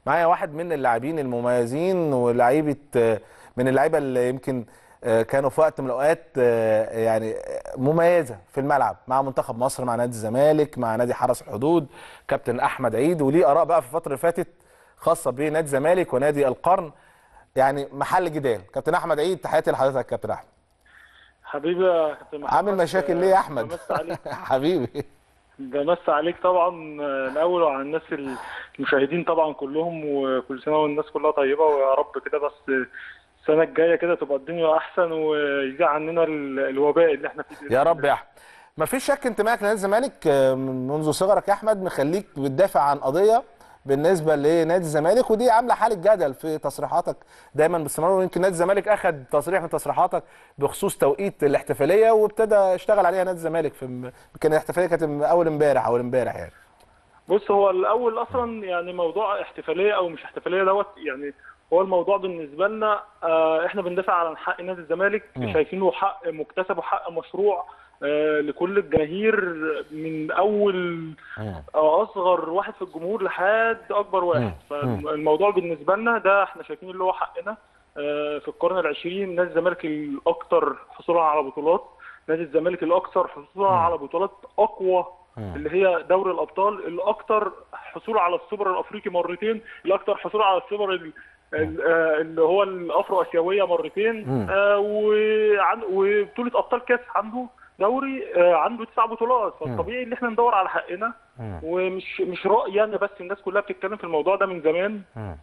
معايا واحد من اللاعبين المميزين ولاعيبه آه، من اللعيبه اللي يمكن آه، كانوا في وقت من الاوقات آه، يعني مميزه في الملعب مع منتخب مصر مع نادي الزمالك مع نادي حرس الحدود كابتن احمد عيد وليه اراء بقى في الفتره اللي فاتت خاصه بنادي الزمالك ونادي القرن يعني محل جدال كابتن احمد عيد تحياتي لحضرتك يا كابتن احمد حبيبي يا كابتن محمد عامل مشاكل ليه يا احمد بمس عليك حبيبي بمس عليك طبعا آه، الاول وعلى الناس المشاهدين طبعا كلهم وكل سنه والناس كلها طيبه ويا رب كده بس السنه الجايه كده تبقى الدنيا احسن ويزيع عننا ال- الوباء اللي احنا فيه يا رب يا احمد ما فيش شك انتمائك لنادي الزمالك آه، من- منذ صغرك يا احمد مخليك بتدافع عن قضيه بالنسبه لنادي الزمالك ودي عامله حاله جدل في تصريحاتك دايما باستمرار ويمكن نادي الزمالك اخذ تصريح من تصريحاتك بخصوص توقيت الاحتفاليه وابتدى اشتغل عليها نادي الزمالك في كان الاحتفاليه كانت اول امبارح اول امبارح يعني بص هو الاول اصلا يعني موضوع احتفاليه او مش احتفاليه دوت يعني هو الموضوع بالنسبه لنا آه، احنا بندافع عن حق نادي الزمالك شايفينه حق مكتسب وحق مشروع آه، لكل الجماهير من اول آه، اصغر واحد في الجمهور لحد اكبر واحد فالموضوع بالنسبه لنا ده احنا شايفين اللي هو حقنا آه، في القرن العشرين نادي الزمالك الاكثر حصولا على بطولات نادي الزمالك الاكثر حصولا على بطولات اقوى اللي هي دوري الابطال الاكثر حصول على السوبر الافريقي مرتين الاكثر حصول على السوبر ال- ال- آه، اللي هو الافرو اسيويه مرتين آه، وعن وبطوله ابطال كاس عنده دوري آه، عنده تسع بطولات فالطبيعي ان احنا ندور على حقنا ومش مش رايي انا بس الناس كلها بتتكلم في الموضوع ده من زمان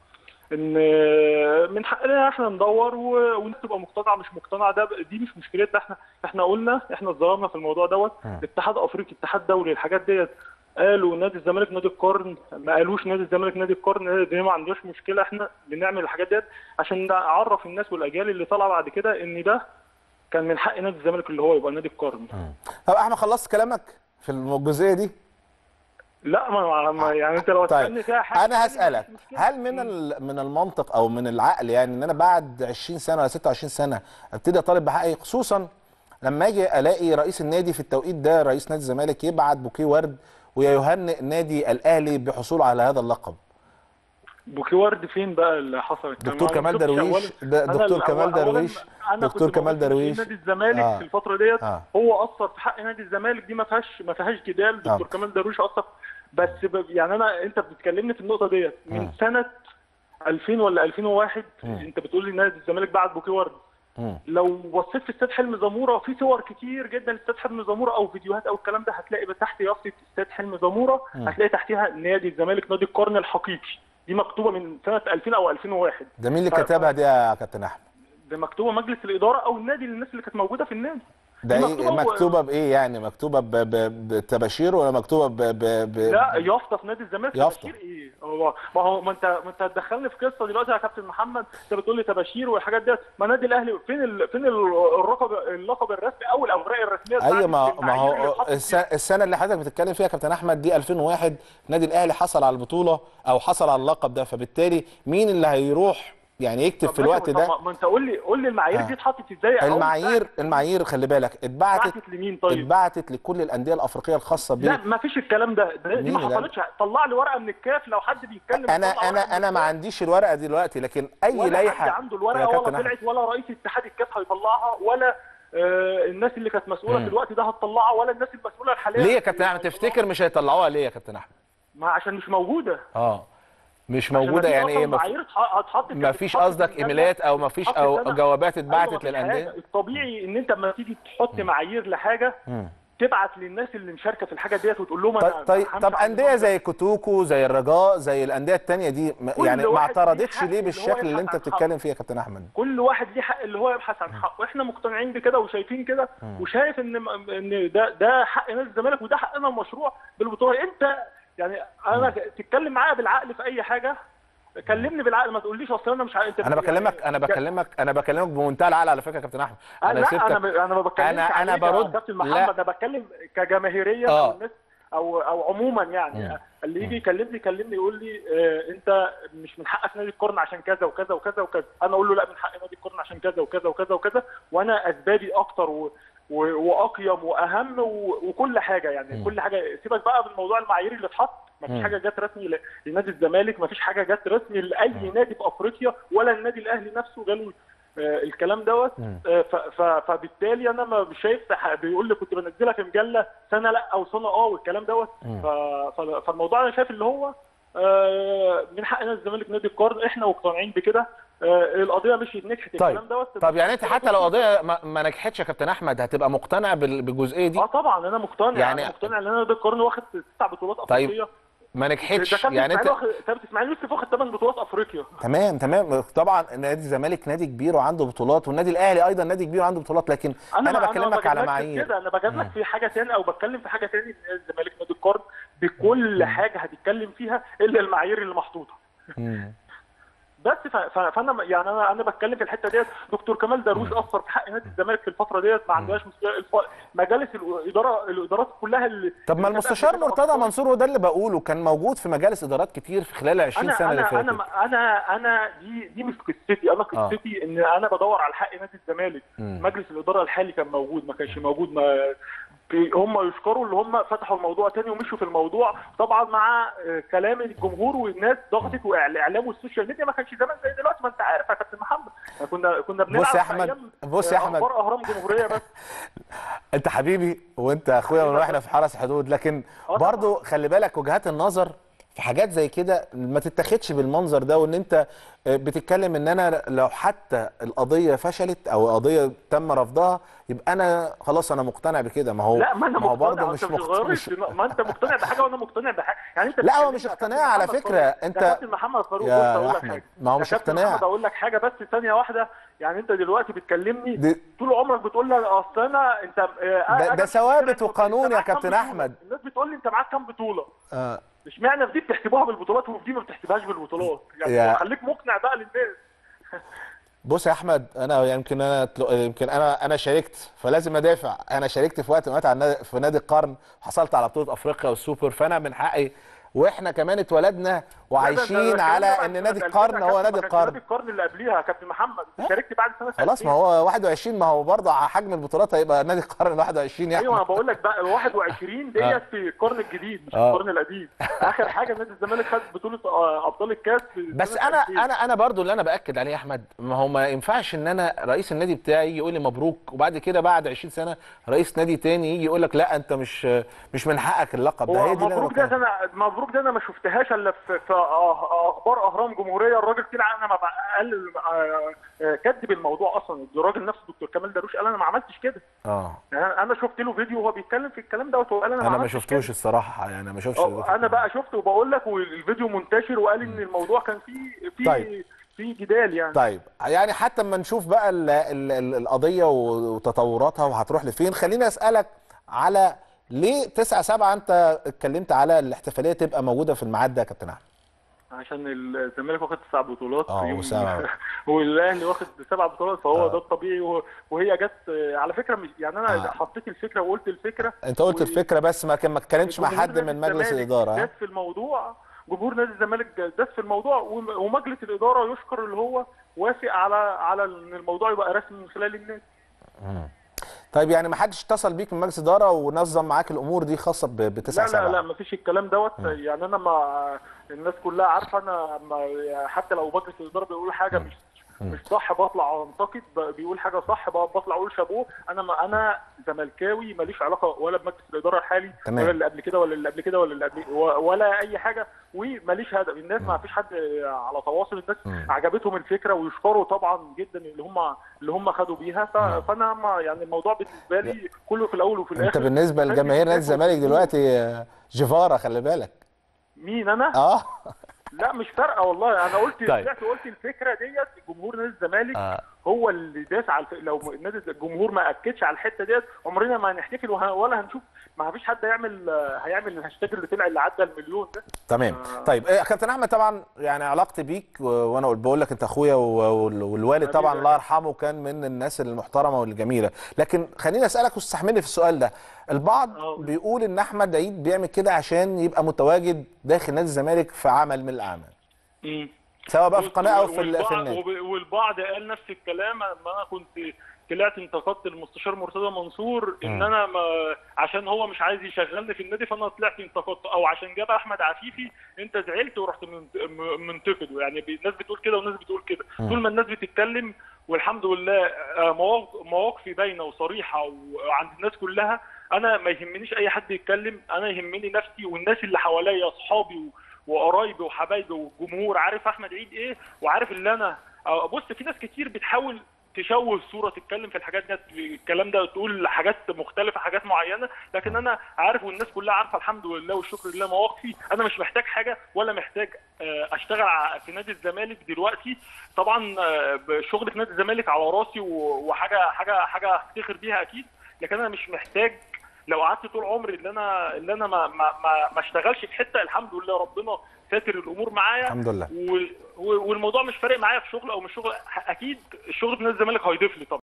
ان آه، من حقنا احنا ندور و- والناس تبقى مقتنعه مش مقتنعه ده دي مش مشكلتنا احنا احنا قلنا احنا اتظلمنا في الموضوع دوت اتحاد افريقي اتحاد دولي الحاجات ديت قالوا نادي الزمالك نادي القرن ما قالوش نادي الزمالك نادي القرن دي ما عندوش مشكله احنا بنعمل الحاجات ديت عشان نعرف الناس والاجيال اللي طالعه بعد كده ان ده كان من حق نادي الزمالك اللي هو يبقى نادي القرن طب احمد خلصت كلامك في الجزئيه دي لا ما ما- يعني انت لو تسالني طيب فيها حاجه انا هسالك هل من ال- من المنطق او من العقل يعني ان انا بعد 20 سنه ولا 26 سنه ابتدي اطالب بحقي خصوصا لما اجي الاقي رئيس النادي في التوقيت ده رئيس نادي الزمالك يبعت بوكيه ورد ويهنئ نادي الاهلي بحصوله على هذا اللقب بوكي ورد فين بقى اللي حصل الكلام دكتور ده؟ أنا كمال ما شفتش درويش أولاً- ده أنا دكتور الأول- كمال أولاً درويش أنا دكتور كنت كمال بقول إن درويش نادي الزمالك آه. في الفتره ديت آه. هو اثر في حق نادي الزمالك دي ما فيهاش ما فيهاش جدال دكتور آه. كمال درويش اثر بس ب... يعني انا انت بتكلمني في النقطه ديت من سنه 2000 ولا 2001 انت بتقول لي نادي الزمالك بعت بوكيه ورد مم. لو بصيت في استاد حلمي زموره في صور كتير جدا لاستاد حلمي زموره او فيديوهات او الكلام ده هتلاقي تحت يافطه استاد حلمي زموره هتلاقي تحتها نادي الزمالك نادي القرن الحقيقي دي مكتوبه من سنه 2000 او 2001 ده مين اللي ف- كتبها دي يا كابتن احمد ده مكتوبه مجلس الاداره او النادي للناس اللي كانت موجوده في النادي ده دي ايه مكتوبة و- مكتوبه بايه يعني مكتوبه ب- ب- بتباشير ولا مكتوبه ب ب ب لا يافطه في نادي الزمالك يافطة. تباشير ايه هو ما هو ما انت ما انت هتدخلني في قصه دلوقتي يا كابتن محمد انت بتقول لي تباشير والحاجات ديت ما نادي الاهلي فين ال... فين ال- الرقم اللقب الرسمي او الاوراق الرسميه ايوه بتاعت ما ما المعايير اللي هو اتحطت السنه, السنة اللي حضرتك بتتكلم فيها يا كابتن احمد دي 2001 النادي الاهلي حصل على البطوله او حصل على اللقب ده فبالتالي مين اللي هيروح يعني يكتب في طب الوقت ماشي، ده طب ما انت قول لي قول لي المعايير آه. دي اتحطت ازاي أو المعايير المعايير خلي بالك اتبعتت اتبعتت لمين طيب؟ اتبعتت لكل الانديه الافريقيه الخاصه لا بيه ما فيش الكلام ده ده- دي مين ما اللي قال؟ حصلتش طلع لي ورقه من الكاف لو حد بيتكلم انا يطلع ورقة انا من انا ما الكاف. عنديش الورقه دي دلوقتي لكن اي ولا لائحه حد عنده يا الورقه كابتن ولا أحمد. طلعت ولا رئيس اتحاد الكاف هيطلعها ولا آه الناس اللي كانت مسؤوله في الوقت ده هتطلعها ولا الناس المسؤوله الحاليه ليه يا كابتن احمد تفتكر مش هيطلعوها ليه يا كابتن احمد ما عشان مش موجوده اه مش عشان موجوده مفيش يعني أصلاً ايه مف... معايير اتح- اتحطت ما كانت فيش اتحطت قصدك في ايميلات او ما فيش اتحطت او سنة. جوابات أيوة، اتبعتت مفيش للانديه حاجة. الطبيعي ان انت لما تيجي تحط معايير لحاجه تبعت للناس اللي مشاركه في الحاجه ديت وتقول لهم طيب انا طيب همشي طب على انديه النظام زي كوتوكو زي الرجاء زي الانديه التانية دي م- كل يعني ما واحد ليه اعترضتش حق ليه اللي هو بالشكل اللي يبحث انت عن بتتكلم فيه يا كابتن احمد كل واحد ليه حق اللي هو يبحث عن حقه واحنا مقتنعين بكده وشايفين كده وشايف ان ان ده ده حق نادي الزمالك وده حقنا المشروع بالبطوله انت يعني انا تتكلم معايا بالعقل في اي حاجه كلمني بالعقل ما تقوليش اصل انا مش عارف انت انا بكلمك انا بكلمك انا بكلمك بمنتهى العقل على فكره يا كابتن احمد انا لا سبتك انا ب- انا ما بتكلمش أنا- أنا عليك يا برد- كابتن لا. محمد انا بتكلم كجماهيريه آه. او الناس او او عموما يعني اللي يجي يكلمني يكلمني يقول لي آه انت مش من حقك نادي القرن عشان كذا وكذا وكذا وكذا انا اقول له لا من حق نادي القرن عشان كذا وكذا وكذا وكذا وانا اسبابي اكتر و و- واقيم واهم و- وكل حاجه يعني مم. كل حاجه سيبك بقى من موضوع المعايير اللي اتحط ما مم. فيش حاجه جت رسمي ل- لنادي الزمالك ما فيش حاجه جت رسمي لاي مم. نادي في افريقيا ولا النادي الاهلي نفسه جاله آه، الكلام دوت مم. آه، ف- ف- فبالتالي انا ما شايف ح- بيقول لي كنت بنزلها في مجله سنه لا او سنه اه والكلام دوت مم. ف- ف- فالموضوع انا شايف اللي هو آه، من حق نادي الزمالك نادي القرن احنا مقتنعين بكده آه، القضيه مشيت نجحت طيب. الكلام دوت طب يعني انت حتى لو قضيه ما, ما نجحتش يا كابتن احمد هتبقى مقتنع بال- بالجزئيه دي اه طبعا انا مقتنع يعني- يعني انا مقتنع ان انا نادي القرن واخد تسع بطولات طيب، افريقيه ما ده نجحتش كابتن يعني انت اسماعيل واخد كابتن اسماعيل يوسف واخد ثمان بطولات افريقيا تمام تمام طبعا نادي الزمالك نادي كبير وعنده بطولات والنادي الاهلي ايضا نادي كبير وعنده بطولات لكن انا, ما- بكلمك ما على بجادلكش في معايير كده انا بجادلك مم. في حاجه ثانيه او بتكلم في حاجه ثانيه ان الزمالك نادي القرن بكل حاجه هتتكلم فيها الا المعايير اللي محطوطه مم. بس ف- ف- فانا يعني انا انا بتكلم في الحته ديت دكتور كمال درويش اثر في حق نادي الزمالك في الفتره ديت ما عندهاش مشكله الف- مجالس الاداره الادارات كلها اللي طب ما اللي كانت المستشار قبل كده مرتضى أخطاء. منصور وده اللي بقوله كان موجود في مجالس ادارات كتير في خلال ال 20 انا سنه اللي انا فاتت انا انا انا دي دي مش قصتي انا آه. قصتي ان انا بدور على حق نادي الزمالك مم. مجلس الاداره الحالي كان موجود ما كانش موجود ما في- هم يشكروا اللي هم فتحوا الموضوع تاني ومشوا في الموضوع طبعا مع آه، كلام الجمهور والناس ضغطت والاعلام والسوشيال ميديا ما كانش زمان زي دلوقتي ما انت عارف يا كابتن محمد كنا كنا بنلعب بص يا في أحمد، أيام، بص يا آه، أحمد. اخبار اهرام جمهوريه بس انت حبيبي وانت اخويا من واحنا في حرس حدود لكن آه برضو خلي بالك وجهات النظر في حاجات زي كده ما تتاخدش بالمنظر ده وان انت بتتكلم ان انا لو حتى القضيه فشلت او قضيه تم رفضها يبقى انا خلاص انا مقتنع بكده ما هو لا ما انا ما هو مقتنع برضه مش مش مقتنع مش ما انت مقتنع بحاجه وانا مقتنع بحاجه يعني انت لا، هو بتتكلمني مش يا كابتن اقتناع على محمد فكرة. فاروق. انت- يا كابتن محمد فاروق يا بص اقول لك أحمد، حاجه ما هو يا مش كابتن اقتناع. محمد اقول لك حاجه بس ثانيه واحده يعني انت دلوقتي بتكلمني دي- طول عمرك بتقول لي اصل انا انت آه، ده- أنا ده مش ثوابت مشكلة، وقانون أنت يا معاك كام كابتن بطولة؟ أحمد. الناس بتقول لي انت معاك كام بطوله آه اشمعنى في دي بتحسبوها بالبطولات وفي دي ما بتحسبهاش بالبطولات يا- يعني خليك مقنع بقى للناس بص يا احمد انا يمكن انا يمكن انا انا شاركت فلازم ادافع انا شاركت في وقت من الأوقات على النادي- في نادي القرن وحصلت على بطوله افريقيا والسوبر فانا من حقي واحنا كمان اتولدنا لا، ده- وعايشين ده على الكلام ده ان بعد نادي سنة القرن 2000 هو يا نادي كابتن، ما كانش القرن نادي القرن اللي قبليها يا كابتن محمد ها؟ شاركت بعد سنه خلاص 2000. ما هو 21 ما هو برضه على حجم البطولات هيبقى نادي القرن 21 يعني ايوه انا بقول لك بقى 21 آه. ديت في القرن الجديد مش آه. القرن القديم اخر حاجه نادي الزمالك خد بطوله آه، ابطال الكاس في بس سنة انا 2000. انا انا برضو اللي انا باكد عليه يا احمد ما هو ما ينفعش ان انا رئيس النادي بتاعي يقول لي مبروك وبعد كده بعد 20 سنه رئيس نادي تاني يجي يقول لك لا انت مش مش من حقك اللقب ده هو هي دي اللي انا مبروك ده بتكلم. انا مبروك ده انا ما شفتهاش الا في, في آه، اخبار اهرام جمهوريه الراجل طلع انا ما بق- قال آه، آه، كذب الموضوع اصلا الراجل نفسه دكتور كمال دروش قال انا ما عملتش كده اه يعني انا شفت له فيديو وهو بيتكلم في الكلام دوت وهو قال انا ما انا ما عملتش شفتوش كده. الصراحه يعني ما شفتش اه انا بقى شفته وبقول لك والفيديو منتشر وقال ان الموضوع كان فيه فيه طيب. في جدال يعني طيب يعني حتى اما نشوف بقى ال ال ال القضيه وتطوراتها وهتروح لفين خليني اسالك على ليه 9 7 انت اتكلمت على الاحتفاليه تبقى موجوده في الميعاد ده يا كابتن احمد عشان الزمالك واخد تسع بطولات اه، في يوم- وسبعة. والاهلي واخد سبع بطولات فهو اه. ده الطبيعي وه- وهي جت على فكره مش يعني انا اه. حطيت الفكره وقلت الفكره انت قلت و- الفكره بس ما كان ما اتكلمتش مع جمهور حد نادي من مجلس الزمالك الاداره ها؟ داس في الموضوع جمهور نادي الزمالك داس في الموضوع وم- ومجلس الاداره يشكر اللي هو وافق على على ان الموضوع يبقى رسمي من خلال الناس طيب يعني ما حدش اتصل بيك من مجلس اداره ونظم معاك الامور دي خاصه ب 9 لا 7 لا لا ما فيش الكلام دوت يعني انا ما الناس كلها عارفه انا ما حتى لو مجلس الاداره بيقول حاجه مش مش صح بطلع انتقد ب- بيقول حاجه صح ب- بطلع اقول شابوه انا ما انا زملكاوي ماليش علاقه ولا بمجلس الاداره الحالي تمام. ولا اللي قبل كده ولا اللي قبل كده ولا اللي قبل و- ولا اي حاجه وماليش هدف الناس ما فيش حد على تواصل الناس مم. عجبتهم الفكره ويشكروا طبعا جدا اللي هم اللي هم خدوا بيها ف- فانا ما يعني الموضوع بالنسبه لي كله في الاول وفي الاخر انت بالنسبه لجماهير نادي الزمالك دلوقتي آه، جيفارا خلي بالك مين انا؟ اه لا مش فارقه والله انا قلت طيب. طلعت قلت الفكره ديت جمهور نادي الزمالك آه. هو اللي داس على الف... لو النادي الجمهور ما اكدش على الحته ديت عمرنا ما هنحتفل وه... ولا هنشوف ما فيش حد هيعمل هيعمل الهاشتاج اللي طلع اللي عدى المليون ده تمام طيب إيه، كابتن احمد طبعا يعني علاقتي بيك و- وانا قلت- بقول لك انت اخويا و- وال- والوالد طبعا حبيبي. الله يرحمه كان من الناس المحترمه والجميله لكن خليني اسالك واستحملني في السؤال ده البعض اه. بيقول ان احمد عيد بيعمل كده عشان يبقى متواجد داخل نادي الزمالك في عمل من الاعمال سواء بقى في القناه او في ال- في والبعض- النادي وب- والبعض قال نفس الكلام ما انا كنت طلعت انتقدت المستشار مرتضى منصور ان مم. انا ما عشان هو مش عايز يشغلني في النادي فانا طلعت انتقدته او عشان جاب احمد عفيفي انت زعلت ورحت من- م- منتقده يعني بي- الناس بتقول كده والناس بتقول كده مم. طول ما الناس بتتكلم والحمد لله آه، مواق- مواقفي باينه وصريحه وعند الناس كلها انا ما يهمنيش اي حد يتكلم انا يهمني نفسي والناس اللي حواليا اصحابي و- وقرايبي وحبايبي والجمهور عارف احمد عيد ايه وعارف اللي انا آه، بص في ناس كتير بتحاول تشوه الصوره تتكلم في الحاجات دي الكلام ده تقول حاجات مختلفه حاجات معينه لكن انا عارف والناس كلها عارفه الحمد لله والشكر لله مواقفي انا مش محتاج حاجه ولا محتاج آه، اشتغل ع- في نادي الزمالك دلوقتي طبعا آه، شغل في نادي الزمالك على راسي و- وحاجه حاجه حاجه افتخر بيها اكيد لكن انا مش محتاج لو قعدت طول عمري اللي انا اللي انا ما ما ما, ما اشتغلش في حته الحمد لله ربنا ساتر الامور معايا الحمد لله و- و- والموضوع مش فارق معايا في شغل او مش شغل اكيد الشغل في نادي الزمالك هيضيف لي طبعا